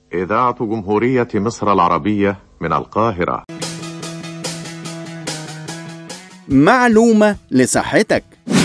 إذاعة جمهورية مصر العربية من القاهرة معلومة لصحتك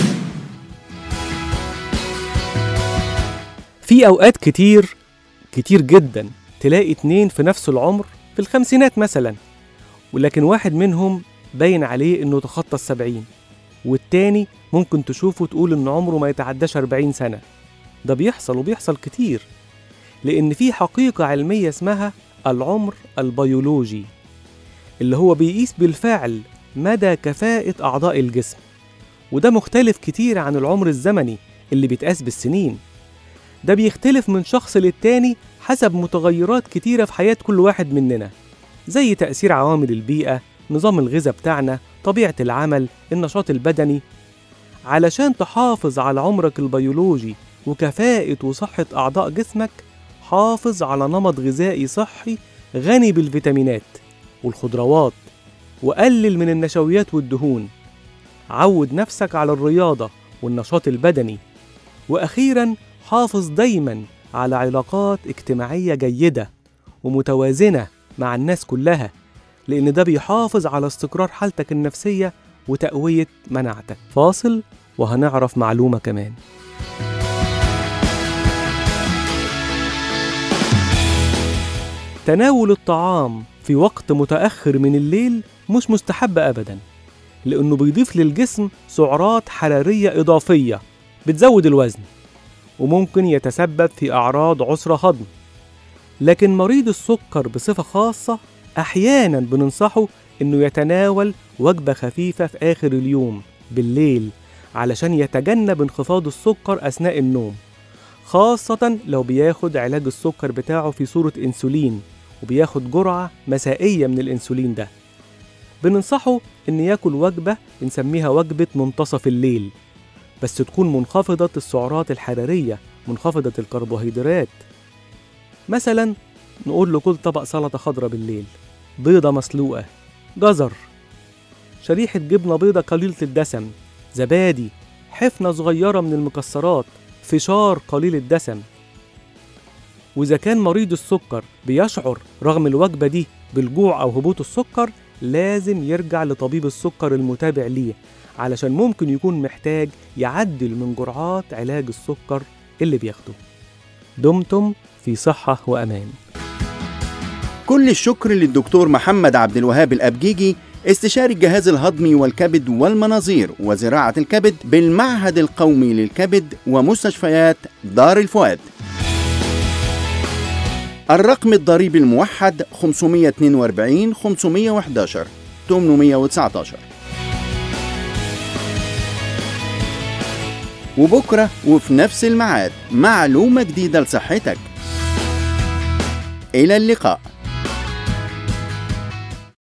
في أوقات كتير كتير جدا تلاقي اتنين في نفس العمر في الخمسينات مثلا ولكن واحد منهم باين عليه إنه تخطى السبعين والتاني ممكن تشوفه تقول إن عمره ما يتعداش أربعين سنة ده بيحصل وبيحصل كتير لأن في حقيقة علمية اسمها العمر البيولوجي اللي هو بيقيس بالفعل مدى كفاءة أعضاء الجسم وده مختلف كتير عن العمر الزمني اللي بيتقاس بالسنين ده بيختلف من شخص للتاني حسب متغيرات كتيرة في حياة كل واحد مننا زي تأثير عوامل البيئة نظام الغذاء بتاعنا طبيعة العمل النشاط البدني علشان تحافظ على عمرك البيولوجي وكفاءة وصحة أعضاء جسمك حافظ على نمط غذائي صحي غني بالفيتامينات والخضروات وقلل من النشويات والدهون عود نفسك على الرياضة والنشاط البدني وأخيرا حافظ دايما على علاقات اجتماعية جيدة ومتوازنة مع الناس كلها لأن ده بيحافظ على استقرار حالتك النفسية وتقوية مناعتك فاصل وهنعرف معلومة كمان تناول الطعام في وقت متأخر من الليل مش مستحب أبدا لأنه بيضيف للجسم سعرات حرارية إضافية بتزود الوزن وممكن يتسبب في أعراض عسر هضم لكن مريض السكر بصفة خاصة أحيانا بننصحه إنه يتناول وجبة خفيفة في آخر اليوم بالليل علشان يتجنب انخفاض السكر أثناء النوم خاصة لو بياخد علاج السكر بتاعه في صورة إنسولين وبياخد جرعة مسائية من الإنسولين ده بننصحه إن ياكل وجبة بنسميها وجبة منتصف الليل بس تكون منخفضة السعرات الحرارية منخفضة الكربوهيدرات مثلا نقول له كل طبق سلطة خضراء بالليل بيضة مسلوقة جزر شريحة جبنة بيضة قليلة الدسم زبادي حفنة صغيرة من المكسرات فشار قليل الدسم وإذا كان مريض السكر بيشعر رغم الوجبة دي بالجوع أو هبوط السكر لازم يرجع لطبيب السكر المتابع ليه علشان ممكن يكون محتاج يعدل من جرعات علاج السكر اللي بياخده دمتم في صحة وأمان كل الشكر للدكتور محمد عبد الوهاب الأبجيجي استشاري الجهاز الهضمي والكبد والمناظير وزراعة الكبد بالمعهد القومي للكبد ومستشفيات دار الفؤاد الرقم الضريبي الموحد 542 511 819 وبكرة وفي نفس الميعاد معلومة جديدة لصحتك إلى اللقاء